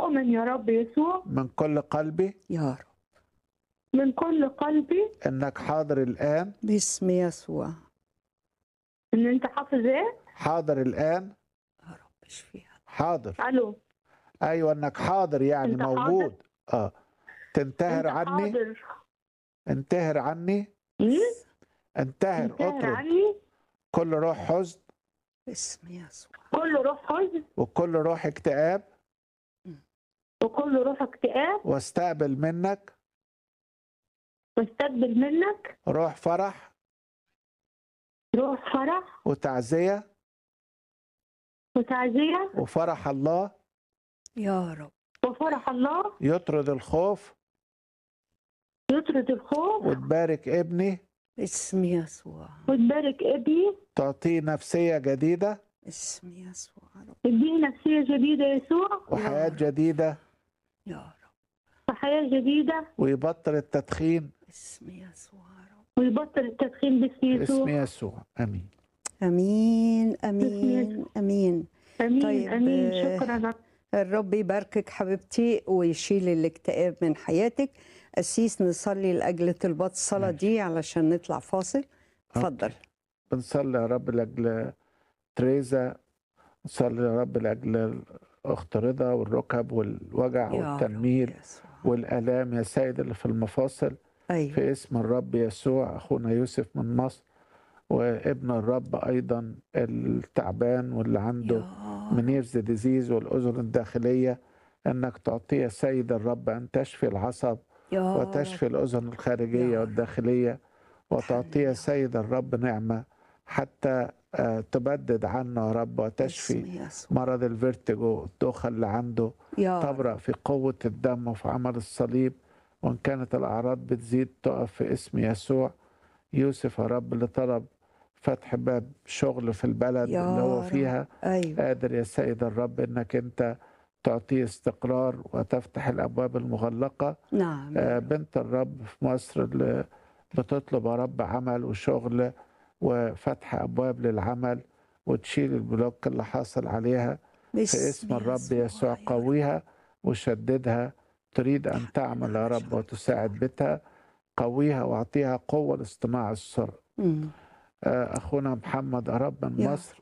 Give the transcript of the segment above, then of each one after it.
أؤمن يا رب يسوع من كل قلبي يا رب من كل قلبي انك حاضر الان باسم يسوع إن أنت حافظ إيه؟ حاضر الان يا رب اشفيها حاضر ألو ايوه انك حاضر يعني أنت حاضر؟ موجود اه تنتهر أنت عني حاضر انتهر عني مم؟ انتهر انتهر اطرد عني كل روح حزن باسم يسوع كل روح حزن وكل روح اكتئاب وكل روح اكتئاب واستقبل منك واستقبل منك روح فرح روح فرح وتعزية وتعزية وفرح الله يا رب وفرح الله يطرد الخوف يطرد الخوف وتبارك ابني باسم يسوع وتبارك ابني تعطيه نفسية جديدة باسم يسوع يا رب اديه نفسية جديدة يسوع وحياة جديدة يا رب وحياة جديدة ويبطل التدخين باسم يسوع يا رب ويبطل التدخين باسم باسم يسوع يسوع امين امين باسم امين يسوع. امين امين طيب، امين آه، شكرا رب الرب يباركك حبيبتي ويشيل الاكتئاب من حياتك أسيس نصلي لأجل طلبات الصلاة دي علشان نطلع فاصل اتفضل بنصلي يا رب لاجل تريزا نصلي يا رب لاجل الاخت رضا والركب والوجع يا والتنميل رب يسوع. والالام يا سيد اللي في المفاصل أيوة في اسم الرب يسوع اخونا يوسف من مصر وابن الرب ايضا التعبان واللي عنده يا منيرز ديزيز والاذن الداخليه انك تعطيه يا سيد الرب ان تشفي العصب يا وتشفي رب. الأذن الخارجية يا رب. والداخلية وتعطيه يا سيد الرب نعمة حتى آه، تبدد عنه يا رب وتشفي باسم يسوع مرض الفيرتيجو الدوخة اللي عنده يا رب تبرأ في قوة الدم وفي عمل الصليب وإن كانت الأعراض بتزيد تقف في اسم يسوع يوسف يا رب اللي طلب فتح باب شغل في البلد يا اللي هو رب. فيها أيوة قادر يا سيد الرب إنك أنت تعطيه استقرار وتفتح الأبواب المغلقة نعم آه، يا رب. بنت الرب في مصر اللي بتطلب يا رب عمل وشغل وفتح ابواب للعمل وتشيل البلوك اللي حاصل عليها في اسم الرب يسوع يا رب. قويها وشددها تريد ان تعمل يا رب وتساعد بيتها قويها واعطيها قوه لاصطناع السر مم. آه، اخونا محمد يا رب من يا مصر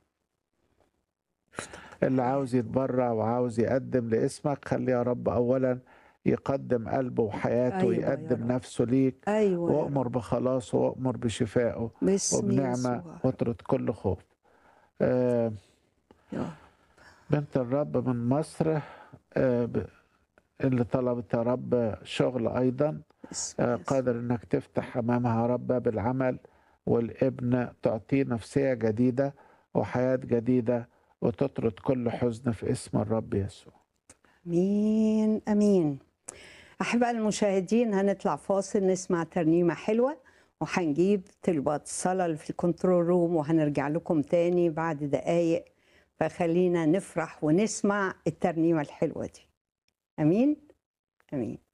اللي عاوز يتبرع وعاوز يقدم لاسمك خليه يا رب اولا يقدم قلبه وحياته أيوة يا ويقدم رب. نفسه ليك أيوة يا رب. وأمر بخلاصه وأمر بشفائه باسم وبنعمة يسوع واطرد كل خوف آه، يا رب. بنت الرب من مصر آه، ب- اللي طلبت يا رب شغل أيضا باسم آه، يسوع. قادر إنك تفتح أمامها يا رب باب العمل والابن تعطيه نفسية جديدة وحياة جديدة وتطرد كل حزن في اسم الرب يسوع امين امين احباء المشاهدين هنطلع فاصل نسمع ترنيمه حلوه وهنجيب طلبات الصلاه اللي في الكنترول روم وهنرجع لكم تاني بعد دقايق فخلينا نفرح ونسمع الترنيمه الحلوه دي امين امين